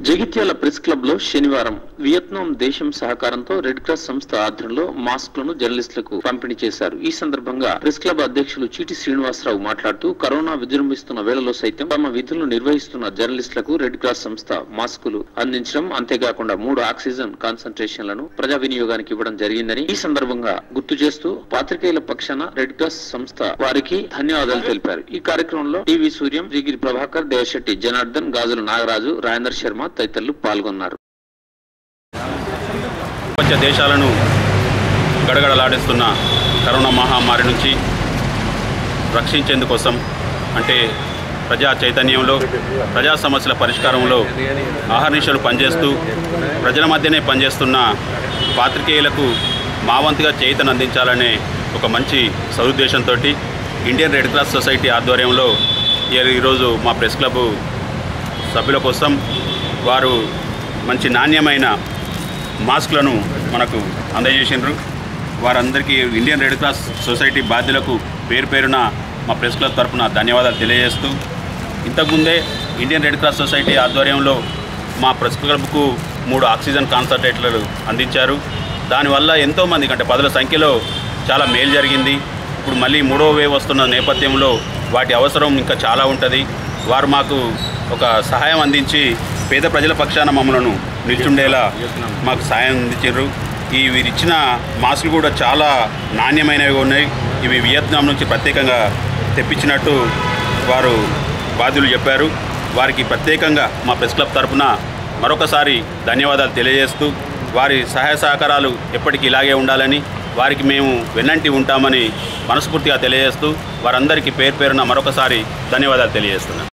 Jagtial press club లో శనివారం Vietnam దేశం సహకారంతో రెడ్ క్రాస్ సంస్థ ఆధ్వర్యంలో మాస్క్లను జర్నలిస్టులకు పంపిణీ చేశారు ఈ సందర్భంగా ప్రెస్ క్లబ్ అధ్యక్షులు చీటి శ్రీనివాసరావు మాట్లాడుతూ కరోనా విజృంభిస్తున్న వేళలో సైతం తమ విధులను నిర్వహిస్తున్న జర్నలిస్టులకు రెడ్ క్రాస్ సంస్థ మాస్కులు అందించడం అంతేకాకుండా మూడు ఆక్సిజన్ కాన్సన్ట్రేషన్లను ప్రజా వినియోగానికి ఇవ్వడం జరిగిందని ఈ సందర్భంగా గుర్తు చేస్తూ పాత్రికేయుల పక్షాన రెడ్ క్రాస్ సంస్థ వారికి ధన్యవాదాలు తెలిపారు ఈ కార్యక్రమంలో టీవీ సూర్యం శ్రీగిరి ప్రభాకర్ దేవశెట్టి జనార్దన్ గాజుల నాగరాజు రాజేందర్ శర్మ తదితరులు పాల్గొన్నారు ప్రపంచ దేశాలను గడగడలాడిస్తున్న కరోనా మహమ్మారి నుంచి రక్షించేందుకోసం అంటే ప్రజా చైతన్యంలో ప్రజా సమస్యల పరిష్కారంలో ఆహర్నిశలు పనిచేస్తూ ప్రజల మధ్యనే పనిచేస్తున్న పాత్రికేయులకు మా వంతుగా చేతను అందించాలనే ఒక మంచి సదుద్దేశంతో ఇండియన్ రెడ్ క్రాస్ సొసైటీ ఆధ్వర్యంలో ఈ- ఈరోజు మా ప్రెస్ క్లబ్ సభ్యుల కోసం వారు మంచి నాణ్యమైన మాస్క్లను మనకు అందజేసినారు వారందరికీ ఇండియన్ రెడ్ క్రాస్ సొసైటీ బాధ్యులకు పేరు పేరున మా ప్రెస్ క్లబ్ తరఫున ధన్యవాదాలు తెలియజేస్తూ ఇంతకుముందే ఇండియన్ రెడ్ క్రాస్ సొసైటీ ఆధ్వర్యంలో మా ప్రెస్ క్లబ్కు మూడు ఆక్సిజన్ కాన్సన్ట్రేటర్లు అందించారు దానివల్ల ఎంతోమంది అంటే పదుల సంఖ్యలో చాలా మేలు జరిగింది ఇప్పుడు మళ్ళీ మూడో వేవ్ వస్తున్న నేపథ్యంలో వాటి అవసరం ఇంకా చాలా ఉంటుంది వారు మాకు ఒక సహాయం అందించి పేద ప్రజల పక్షాన మమ్మలను నిల్చుండేలా మాకు సహాయం అందించారు ఈ వీరు ఇచ్చిన మాస్కులు కూడా చాలా నాణ్యమైనవి ఉన్నాయి ఇవి వియత్నాం నుంచి ప్రత్యేకంగా తెప్పించినట్టు వారు బాధ్యులు చెప్పారు వారికి ప్రత్యేకంగా మా ప్రెస్ క్లబ్ తరపున మరొకసారి ధన్యవాదాలు తెలియజేస్తూ వారి సహాయ సహకారాలు ఎప్పటికీ ఇలాగే ఉండాలని వారికి మేము వెన్నంటి ఉంటామని మనస్ఫూర్తిగా తెలియజేస్తూ వారందరికీ పేరు పేరున మరొకసారి ధన్యవాదాలు తెలియజేస్తున్నాను